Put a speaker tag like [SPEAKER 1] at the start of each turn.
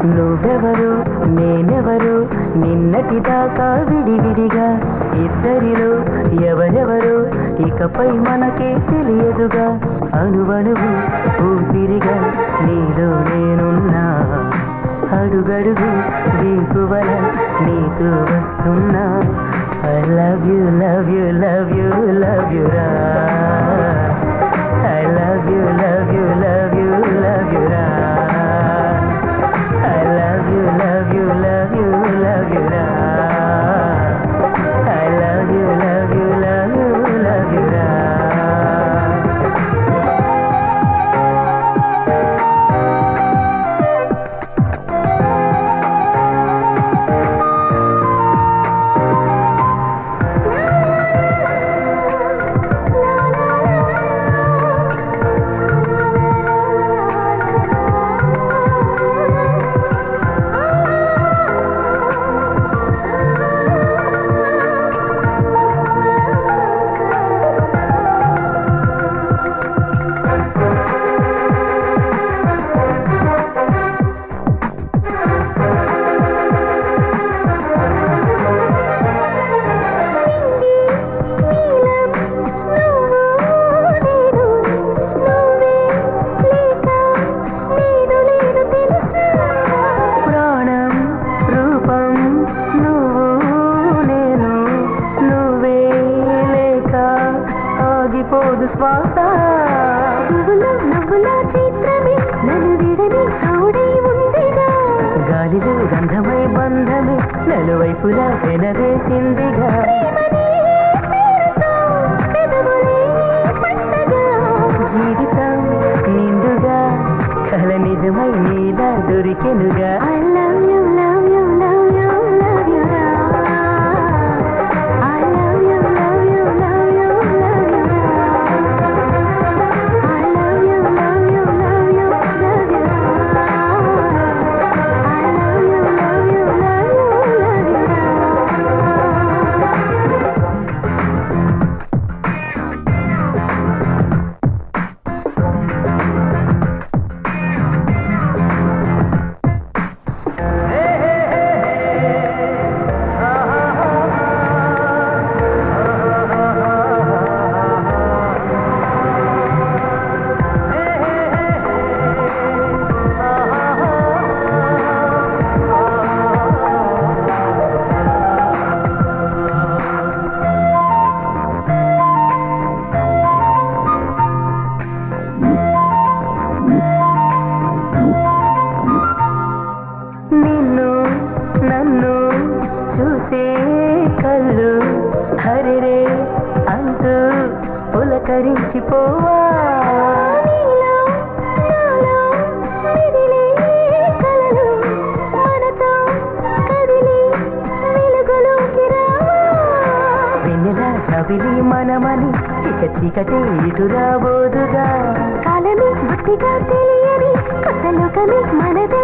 [SPEAKER 1] నువ్వెవరు నేనెవరు నిన్నటి దాకా విడివిడిగా ఇద్దరిలో ఎవరెవరు ఇకపై మనకే తెలియదుగా అణువణువు ఊపిరిగా నీలో నేనున్నా అడుగడుగు దీపువల నీకు వస్తున్నా I love you love you love you love you రా I love you love you love you love you రా I love you love you love you love you రా I love you love you love you love you రా ప్రాణం రూపం నువ్వు నేను నువ్వే లేక ఆగిపోదు శ్వాస గాలిలో గంధమై బంధమే నలువైపులా వెనవేసిందిగా జీవితం నిండుగా కల నిజమై నీలా దొరికెనుగా
[SPEAKER 2] I love you, love you, love you, love you, ra. I love you, love you, love you, love you, ra. I love you, love you, love you, love you, ra. I love you, love you, love you, love you, ra.
[SPEAKER 1] నిన్ను నన్ను చూసే కళ్ళు హరిరే అంటూ పులకరించిపోవా
[SPEAKER 2] నీలో నాలో మెదిలే కలలు మనతో కదిలి వెలుగులోకి రావా
[SPEAKER 1] వెన్నెల చవిలి మనమని ఇక చీకటి ఇటు రాబోదుగా
[SPEAKER 2] కాలమే బుద్ధిగా తెలియని కొత్త లోకమే మనదే